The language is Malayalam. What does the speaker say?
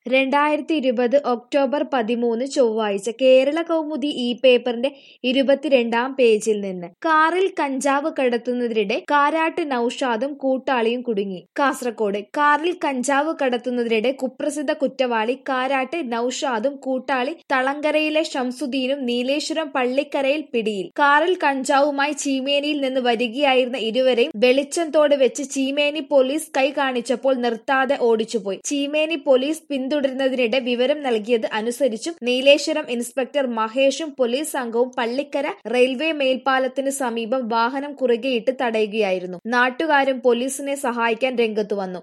രണ്ടായിരത്തി ഇരുപത് ഒക്ടോബർ പതിമൂന്ന് ചൊവ്വാഴ്ച കേരള കൗമുദി ഈ പേപ്പറിന്റെ ഇരുപത്തിരണ്ടാം പേജിൽ നിന്ന് കാറിൽ കഞ്ചാവ് കടത്തുന്നതിനിടെ കാരാട്ട് നൌഷാദും കൂട്ടാളിയും കുടുങ്ങി കാസർകോട് കാറിൽ കഞ്ചാവ് കടത്തുന്നതിനിടെ കുപ്രസിദ്ധ കുറ്റവാളി കാരാട്ട് നൌഷാദും കൂട്ടാളി തളങ്കരയിലെ ഷംസുദ്ദീനും നീലേശ്വരം പള്ളിക്കരയിൽ പിടിയിൽ കാറിൽ കഞ്ചാവുമായി ചീമേനിയിൽ നിന്ന് വരികയായിരുന്ന ഇരുവരെയും വെളിച്ചംതോട് വെച്ച് ചീമേനി പോലീസ് കൈ കാണിച്ചപ്പോൾ നിർത്താതെ ഓടിച്ചുപോയി ചീമേനി പോലീസ് പിന്തുടരുന്നതിനിടെ വിവരം നൽകിയത് അനുസരിച്ചും നീലേശ്വരം ഇൻസ്പെക്ടർ മഹേഷും പോലീസ് സംഘവും പള്ളിക്കര റെയിൽവേ മേൽപ്പാലത്തിന് സമീപം വാഹനം കുറുകെയിട്ട് തടയുകയായിരുന്നു നാട്ടുകാരും പോലീസിനെ സഹായിക്കാൻ രംഗത്തു വന്നു